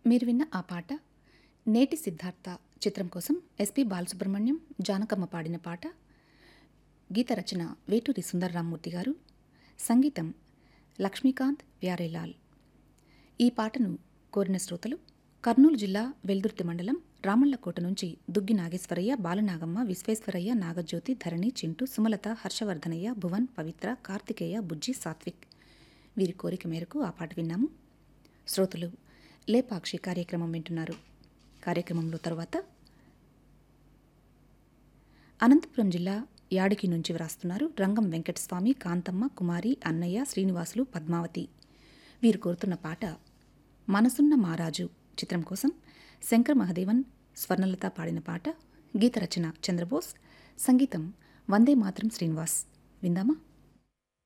మీరు విన్న ఆ పాట నేటి సిద్ధార్థ చిత్రం కోసం ఎస్పి బాలసుబ్రహ్మణ్యం జానకమ్మ పాడిన పాట గీత రచన వేటూరి సుందరరామ్మూర్తి గారు సంగీతం లక్ష్మీకాంత్ వ్యారేలాల్ ఈ పాటను కోరిన శ్రోతలు కర్నూలు జిల్లా వెల్దుర్తి మండలం రామళ్ళకోట నుంచి దుగ్గి నాగేశ్వరయ్య బాలనాగమ్మ విశ్వేశ్వరయ్య నాగజ్యోతి ధరణి చింటూ సుమలత హర్షవర్ధనయ్య భువన్ పవిత్ర కార్తికేయ బుజ్జి సాత్విక్ వీరి కోరిక మేరకు ఆ పాట విన్నాము శ్రోతలు లేపాక్షి కార్యక్రమం వింటున్నారు కార్యక్రమంలో తరువాత అనంతపురం జిల్లా యాడికి నుంచి వ్రాస్తున్నారు రంగం వెంకటస్వామి కాంతమ్మ కుమారి అన్నయ్య శ్రీనివాసులు పద్మావతి వీరు కోరుతున్న పాట మనసున్న మారాజు చిత్రం కోసం శంకర్ మహదేవన్ స్వర్ణలత పాడిన పాట గీత రచన చంద్రబోస్ సంగీతం వందే మాత్రం శ్రీనివాస్ విందామా